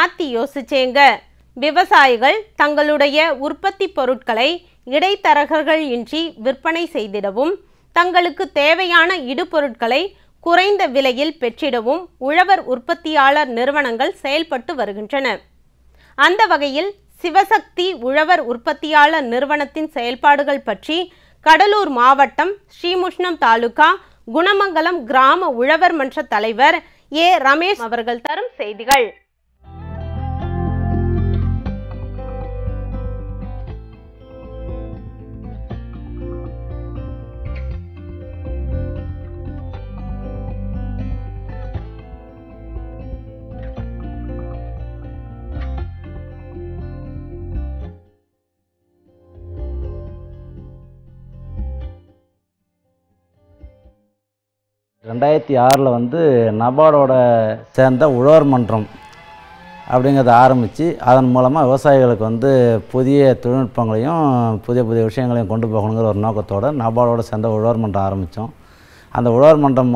மாற்றி யோசிச்சேங்க விவசாயிகள் தங்களுடைய உற்பத்தி பொருட்களை இடைத்தரகர்கள் இன்றி விற்பனை செய்திடவும் தங்களுக்கு தேவையான இடுபொருட்களை குறைந்த விலையில் பெற்றிடவும் உழவர் உற்பத்தியாளர் நிறுவனங்கள் செயல்பட்டு வருகின்றன அந்த வகையில் சிவசக்தி உழவர் உற்பத்தியாளர் நிறுவனத்தின் செயல்பாடுகள் பற்றி கடலூர் மாவட்டம் ஸ்ரீமுஷ்ணம் தாலுகா குணமங்கலம் கிராம உழவர் மன்ற தலைவர் ஏ ரமேஷ் அவர்கள் தரும் செய்திகள் ரெண்டாயிரத்தி ஆறில் வந்து நபார்டோட சேர்ந்த உழவர் மன்றம் அப்படிங்கிறத ஆரம்பித்து அதன் மூலமாக விவசாயிகளுக்கு வந்து புதிய தொழில்நுட்பங்களையும் புதிய புதிய விஷயங்களையும் கொண்டு போகணுங்கிற ஒரு நோக்கத்தோடு நபார்டோட சேர்ந்த உழவர் மன்றம் ஆரம்பித்தோம் அந்த உழவர் மன்றம்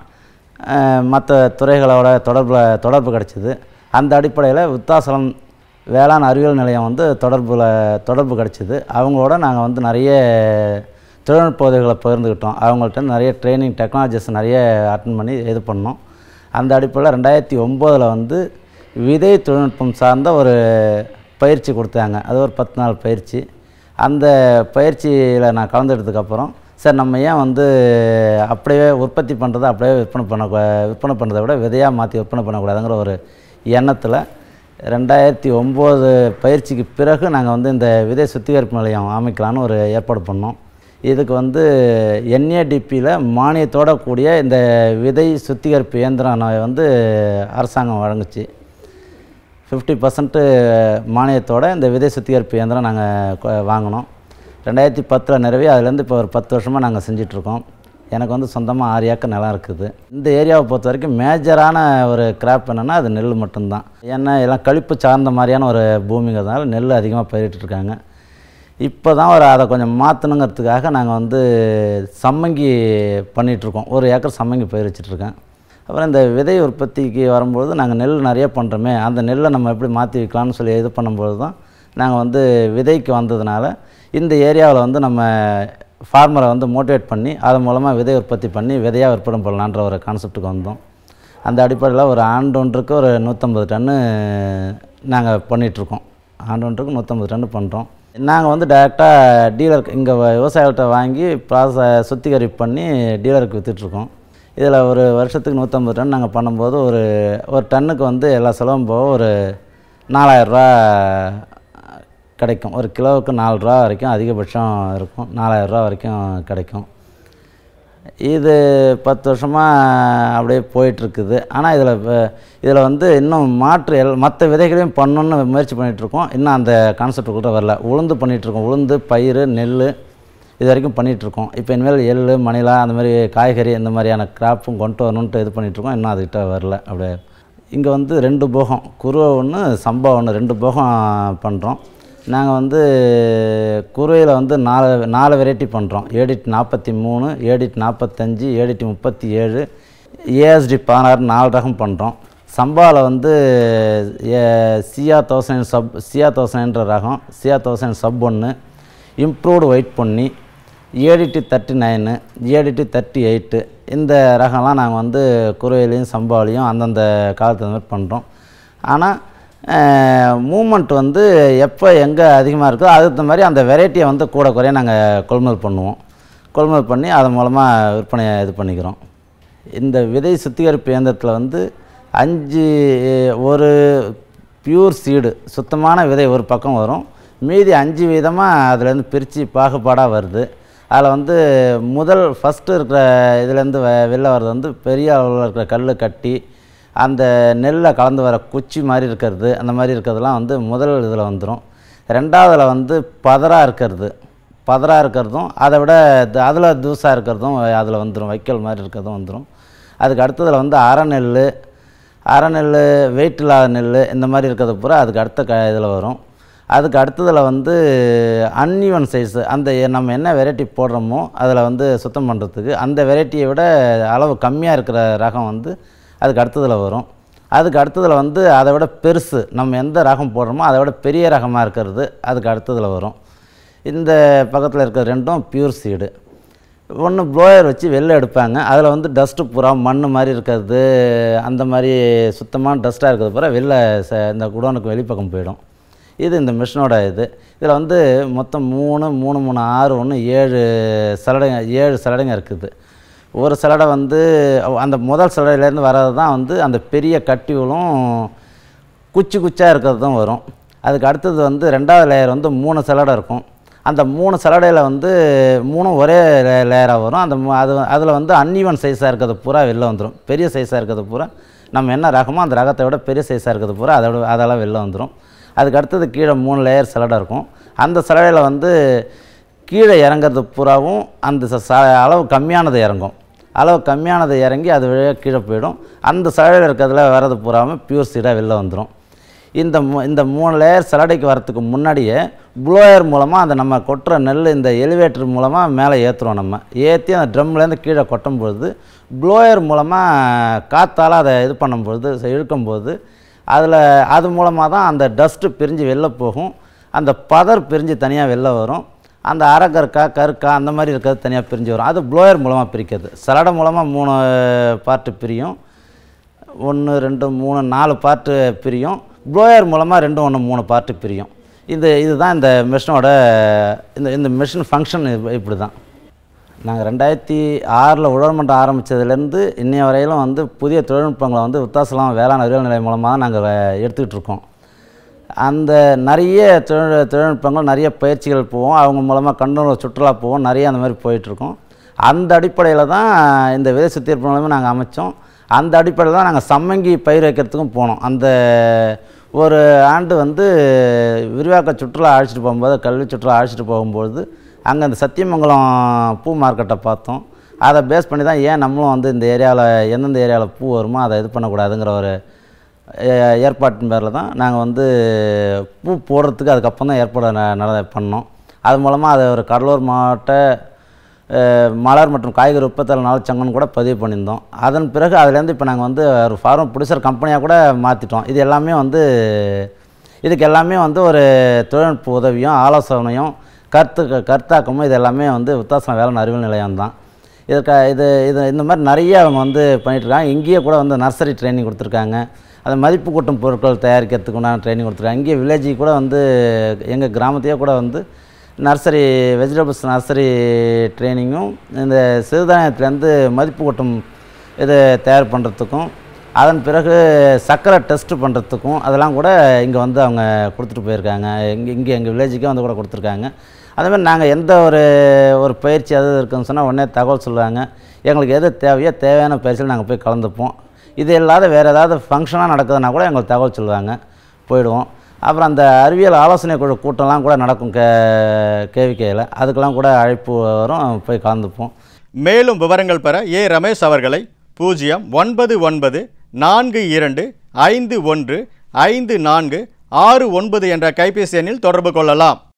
மூலமாக மற்ற துறைகளோட தொடர்பில் தொடர்பு கிடச்சிது அந்த அடிப்படையில் வித்தாசலம் வேளாண் அறிவியல் நிலையம் வந்து தொடர்பில் தொடர்பு கிடச்சிது அவங்களோட நாங்கள் வந்து நிறைய தொழில்நுட்ப உதவிகளை பகிர்ந்துக்கிட்டோம் அவங்கள்ட்ட நிறைய ட்ரைனிங் டெக்னாலஜிஸ் நிறைய அட்டன் பண்ணி இது பண்ணோம் அந்த அடிப்படையில் ரெண்டாயிரத்தி ஒம்போதில் வந்து விதை தொழில்நுட்பம் சார்ந்த ஒரு பயிற்சி கொடுத்தாங்க அது ஒரு பத்து நாள் பயிற்சி அந்த பயிற்சியில் நான் கலந்துட்டதுக்கப்புறம் சரி நம்ம ஏன் வந்து அப்படியே உற்பத்தி பண்ணுறதை அப்படியே விற்பனை பண்ண விற்பனை பண்ணுறதை விட விதையாக மாற்றி விற்பனை பண்ணக்கூடாதுங்கிற ஒரு எண்ணத்தில் ரெண்டாயிரத்தி ஒம்பது பயிற்சிக்கு பிறகு நாங்கள் வந்து இந்த விதை சுத்திகரிப்பு நிலையம் அமைக்கலான்னு ஒரு ஏற்பாடு பண்ணோம் இதுக்கு வந்து என்ஏடிபியில் மானியத்தோட கூடிய இந்த விதை சுத்திகரிப்பு இயந்திரம் வந்து அரசாங்கம் வழங்குச்சு ஃபிஃப்டி பர்சன்ட்டு மானியத்தோட இந்த விதை சுத்திகரிப்பு இயந்திரம் நாங்கள் வாங்கினோம் ரெண்டாயிரத்தி பத்தில் நிறைவே அதுலேருந்து இப்போ ஒரு பத்து வருஷமாக நாங்கள் செஞ்சிட்ருக்கோம் எனக்கு வந்து சொந்தமாக ஆறு ஏக்கர் நிலம் இருக்குது இந்த ஏரியாவை பொறுத்த வரைக்கும் மேஜரான ஒரு கிராப் என்னென்னா அது நெல் மட்டும்தான் ஏன்னா எல்லாம் கழிப்பு சார்ந்த மாதிரியான ஒரு பூமிங்கிறதுனால நெல் அதிகமாக பயிரிட்டுருக்காங்க இப்போ தான் ஒரு அதை கொஞ்சம் மாற்றணுங்கிறதுக்காக நாங்கள் வந்து சம்மங்கி பண்ணிகிட்ருக்கோம் ஒரு ஏக்கர் சம்மங்கி பயிர் வச்சிட்ருக்கேன் அப்புறம் இந்த விதை உற்பத்திக்கு வரும்பொழுது நாங்கள் நெல் நிறைய பண்ணுறோமே அந்த நெல்லை நம்ம எப்படி மாற்றி வைக்கலாம்னு சொல்லி இது பண்ணும்பொழுது தான் நாங்கள் வந்து விதைக்கு வந்ததுனால இந்த ஏரியாவில் வந்து நம்ம ஃபார்மரை வந்து மோட்டிவேட் பண்ணி அதன் மூலமாக விதை உற்பத்தி பண்ணி விதையாக விற்பனை பண்ணலான்ற ஒரு கான்செப்ட்டுக்கு வந்தோம் அந்த அடிப்படையில் ஒரு ஆண்டொன்றுக்கு ஒரு நூற்றம்பது டன்னு நாங்கள் பண்ணிகிட்ருக்கோம் ஆண்டொன்றுக்கு நூற்றம்பது டன்னு பண்ணுறோம் நாங்கள் வந்து டேரெக்டாக டீலருக்கு இங்கே விவசாயிகள்கிட்ட வாங்கி ப்ராச சுத்திகரிப்பு பண்ணி டீலருக்கு விற்றுட்ருக்கோம் இதில் ஒரு வருஷத்துக்கு நூற்றம்பது டன் நாங்கள் பண்ணும்போது ஒரு ஒரு டன்னுக்கு வந்து எல்லா செலவும் போக ஒரு நாலாயிரரூவா கிடைக்கும் ஒரு கிலோவுக்கு நாலு ரூபா வரைக்கும் அதிகபட்சம் இருக்கும் நாலாயிரரூவா வரைக்கும் கிடைக்கும் இது பத்து வருஷமாக அப்படியே போயிட்டுருக்குது ஆனால் இதில் இதில் வந்து இன்னும் மாற்று எல் மற்ற விதைகளையும் பண்ணணுன்னு முயற்சி பண்ணிகிட்ருக்கோம் இன்னும் அந்த கான்செப்ட் கூட வரல உளுந்து பண்ணிகிட்ருக்கோம் உளுந்து பயிர் நெல் இது வரைக்கும் பண்ணிகிட்ருக்கோம் இப்போ இனிமேல் எள் மணிலா அந்த மாதிரி காய்கறி இந்த மாதிரியான கிராப்பும் கொண்டு வரணுன்ட்டு இது பண்ணிகிட்ருக்கோம் இன்னும் அதுக்கிட்ட வரல அப்படியே இங்கே வந்து ரெண்டு போகம் குருவை ஒன்று சம்பா ஒன்று ரெண்டு போகம் பண்ணுறோம் நாங்கள் வந்து குருவையில் வந்து நாலு நாலு வெரைட்டி பண்ணுறோம் ஏடிட் நாற்பத்தி மூணு ஏடிட் நாற்பத்தஞ்சு ஏடிட் முப்பத்தி ஏழு ஏஎஸ்டி பதினாறு நாலு ரகம் பண்ணுறோம் சம்பாவில் வந்து சியா தௌசண்ட் சப் சியா தௌசண்ட்ன்ற ரகம் சியா தௌசண்ட் சப் ஒன்று improved white Ponni ADT thirty nine ADT thirty eight இந்த ரகம்லாம் நாங்கள் வந்து குருவையிலையும் சம்பாவிலையும் அந்தந்த காலத்துக்கு அந்த மாதிரி பண்ணுறோம் ஆனால் மூமெண்ட் வந்து எப்போ எங்கே அதிகமாக இருக்கோ அதுக்கு மாதிரி அந்த வெரைட்டியை வந்து கூட குறைய நாங்கள் கொள்முதல் பண்ணுவோம் கொள்முதல் பண்ணி அதன் மூலமாக விற்பனையை இது பண்ணிக்கிறோம் இந்த விதை சுத்திகரிப்பு இயந்திரத்தில் வந்து அஞ்சு ஒரு பியூர் சீடு சுத்தமான விதை ஒரு பக்கம் வரும் மீதி அஞ்சு விதமாக அதுலேருந்து பிரித்து பாகுபாடாக வருது அதில் வந்து முதல் ஃபஸ்ட்டு இருக்கிற இதுலேருந்து வெ வெளில வர்றது வந்து பெரிய அளவில் இருக்கிற கல் கட்டி அந்த நெல்லை கலந்து வர குச்சி மாதிரி இருக்கிறது அந்த மாதிரி இருக்கிறதுலாம் வந்து முதல் இதில் வந்துடும் ரெண்டாவதில் வந்து பதராக இருக்கிறது பதராக இருக்கிறதும் அதை விட அதில் தூசாக இருக்கிறதும் அதில் வந்துடும் வைக்கல் மாதிரி இருக்கிறதும் வந்துடும் அதுக்கு அடுத்ததில் வந்து அரைநெல் அரைநெல் வெயிட் இல்லாத நெல் இந்த மாதிரி இருக்கிறது பூரா அதுக்கு அடுத்த க இதில் வரும் அதுக்கு அடுத்ததில் வந்து அன்இவன் சைஸு அந்த நம்ம என்ன வெரைட்டி போடுறோமோ அதில் வந்து சுத்தம் பண்ணுறதுக்கு அந்த வெரைட்டியை விட அளவு கம்மியாக இருக்கிற ரகம் வந்து அதுக்கு அடுத்ததில் வரும் அதுக்கு அடுத்ததில் வந்து அதை விட பெருசு நம்ம எந்த ரகம் போடுறோமோ அதை விட பெரிய ரகமாக இருக்கிறது அதுக்கு அடுத்ததில் வரும் இந்த பக்கத்தில் இருக்கிற ரெண்டும் பியூர் சீடு ஒன்று ப்ளோயர் வச்சு வெளில எடுப்பாங்க அதில் வந்து டஸ்ட்டு பூரா மண் மாதிரி இருக்கிறது அந்த மாதிரி சுத்தமான டஸ்ட்டாக இருக்கிறது பூரா வெளில ச இந்த குடோனுக்கு வெளிப்பக்கம் போயிடும் இது இந்த மிஷினோட இது இதில் வந்து மொத்தம் மூணு மூணு மூணு ஆறு ஒன்று ஏழு சலடைங்க ஏழு சலடைங்க இருக்குது ஒரு சலடை வந்து அந்த முதல் சலடையிலேருந்து வர்றது தான் வந்து அந்த பெரிய கட்டிகளும் குச்சி குச்சாக இருக்கிறது தான் வரும் அதுக்கு அடுத்தது வந்து ரெண்டாவது லேயர் வந்து மூணு சலடை இருக்கும் அந்த மூணு சலடையில் வந்து மூணும் ஒரே லேயராக வரும் அந்த மூ- அது அதில் வந்து அன்ஈவன் சைஸாக இருக்கிறது பூரா வெளில வந்துடும் பெரிய சைஸாக இருக்கிறது பூரா நம்ம என்ன ரகமோ அந்த ரகத்தை விட பெரிய சைஸாக இருக்கிறது பூரா அதோட அதெல்லாம் வெளில வந்துடும் அதுக்கு அடுத்தது கீழே மூணு லேயர் சலடை இருக்கும் அந்த சலடையில் வந்து கீழே இறங்குறது பூராவும் அந்த ச- ச- அளவு கம்மியானது இறங்கும் அளவு கம்மியானது இறங்கி அது வழியாக கீழே போயிடும் அந்த சலடையில் இருக்கிறதுல வர்றது பூராவும் பியூர் சீடாக வெளில வந்துடும் இந்த மூ இந்த மூணு லேயர் சலடைக்கு வரத்துக்கு முன்னாடியே ப்ளோயர் மூலமாக அந்த நம்ம கொட்டுற நெல் இந்த எலிவேட்டர் மூலமாக மேலே ஏற்றுறோம் நம்ம ஏற்றி அந்த ட்ரம்லேருந்து கீழே கொட்டும் பொழுது ப்ளோயர் மூலமாக காற்றால் அதை இது பண்ணும்பொழுது செ- இழுக்கும்போது அதில் அது மூலமாக தான் அந்த டஸ்ட்டு பிரிஞ்சு வெளில போகும் அந்த பதர் பிரிஞ்சு தனியாக வெளில வரும் அந்த அரைக்கற்கா கருக்கா அந்த மாதிரி இருக்கிறது தனியாக பிரிஞ்சு வரும் அது ப்ளோயர் மூலமாக பிரிக்கிறது சலடை மூலமாக மூணு பார்ட்டு பிரியும் ஒன்று ரெண்டு மூணு நாலு பார்ட்டு பிரியும் ப்ளோயர் மூலமாக ரெண்டு ஒன்று மூணு பார்ட்டு பிரியும் இது இதுதான் இந்த மிஷினோட இந்த இந்த மிஷின் ஃபங்க்ஷன் இப்படி தான் நாங்கள் ரெண்டாயிரத்தி ஆறில் உழவர்மன்றம் ஆரம்பித்ததுலேருந்து இன்னைய வரையிலும் வந்து புதிய தொழில்நுட்பங்களை வந்து வித்தாசலாம் வேளாண் அறிவியல் நிலையம் மூலமாக தான் நாங்கள் எடுத்துக்கிட்டு இருக்கோம் அந்த நிறைய தொழில் தொழில்நுட்பங்கள் நிறைய பயிற்சிகள் போவோம் அவங்க மூலமாக கண்ணூர் சுற்றுலா போவோம் நிறைய அந்த மாதிரி போயிட்டுருக்கோம் அந்த அடிப்படையில் தான் இந்த விதை சுத்திகரிப்பு மூலமாக நாங்கள் அமைச்சோம் அந்த அடிப்படையில் தான் நாங்கள் சம்மங்கி பயிர் வைக்கிறதுக்கும் போனோம் அந்த ஒரு ஆண்டு வந்து விரிவாக்க சுற்றுலா அழைச்சிட்டு போகும்போது கல்வி சுற்றுலா அழைச்சிட்டு போகும்போது அங்கே அந்த சத்தியமங்கலம் பூ மார்க்கெட்டை பார்த்தோம் அதை பேஸ் பண்ணி தான் ஏன் நம்மளும் வந்து இந்த ஏரியாவில் எந்தெந்த ஏரியாவில் பூ வருமோ அதை இது பண்ணக்கூடாதுங்கிற ஒரு ஏ- ஏற்பாட்டின் பேரில் தான் நாங்கள் வந்து பூ போடுறதுக்கு அதுக்கப்புறம் தான் ஏற்பாடு ந- நட பண்ணோம் அது மூலமாக அது ஒரு கடலூர் மாவட்ட அஹ், மலர் மற்றும் காய்கறி உற்பத்தியாளர் நலச்சங்கம்னு கூட பதிவு பண்ணியிருந்தோம் அதன் பிறகு அதுலேருந்து இப்போ நாங்கள் வந்து ஒரு ஃபார்ம் ப்ரொடியூசர் கம்பெனியாக கூட மாற்றிட்டோம் இது எல்லாமே வந்து இதுக்கு எல்லாமே வந்து ஒரு தொழில்நுட்ப உதவியும் ஆலோசனையும் கருத்து கருத்தாக்கமும் இது எல்லாமே வந்து வித்தாசம் வேளாண் அறிவியல் நிலையம் தான் இதற்கு இது இது இந்த மாதிரி நிறைய அவங்க வந்து பண்ணிகிட்ருக்காங்க இங்கேயே கூட வந்து நர்சரி ட்ரைனிங் கொடுத்துருக்காங்க அது மதிப்பு கூட்டும் பொருட்கள் தயாரிக்கிறதுக்கு உண்டான ட்ரைனிங் கொடுத்துருக்காங்க இங்கேயே வில்லேஜுக்கு கூட வந்து எங்கள் கிராமத்தையே கூட வந்து நர்சரி வெஜிடபிள்ஸ் நர்சரி ட்ரைனிங்கும் இந்த சிறுதானியத்துலேருந்து மதிப்பு கூட்டும் இது தயார் பண்ணுறதுக்கும் அதன் பிறகு சர்க்கரை டெஸ்ட் பண்ணுறதுக்கும் அதெல்லாம் கூட இங்கே வந்து அவங்க கொடுத்துட்டு போயிருக்காங்க இங்கே இங்கே எங்கள் வில்லேஜுக்கே வந்து கூட கொடுத்துருக்காங்க அதே மாதிரி நாங்கள் எந்த ஒரு ஒரு பயிற்சி எது இருக்குன்னு சொன்னால் உடனே தகவல் சொல்லுவாங்க எங்களுக்கு எது தேவையோ தேவையான பயிற்சியில் நாங்கள் போய் கலந்துப்போம் இது இல்லாத வேறு ஏதாவது ஃபங்க்ஷனாக நடக்குதுன்னா கூட எங்களுக்கு தகவல் சொல்லுவாங்க போயிடுவோம் அப்புறம் அந்த அறிவியல் ஆலோசனை குழு கூட்டம்லாம் கூட நடக்கும் கே கேவிக்கையில் அதுக்கெல்லாம் கூட அழைப்பு வரும் போய் கலந்துப்போம் மேலும் விவரங்கள் பெற ஏ ரமேஷ் அவர்களை பூஜ்ஜியம் ஒன்பது ஒன்பது நான்கு இரண்டு ஐந்து ஒன்று ஐந்து நான்கு ஆறு ஒன்பது என்ற கைபேசி எண்ணில் தொடர்பு கொள்ளலாம்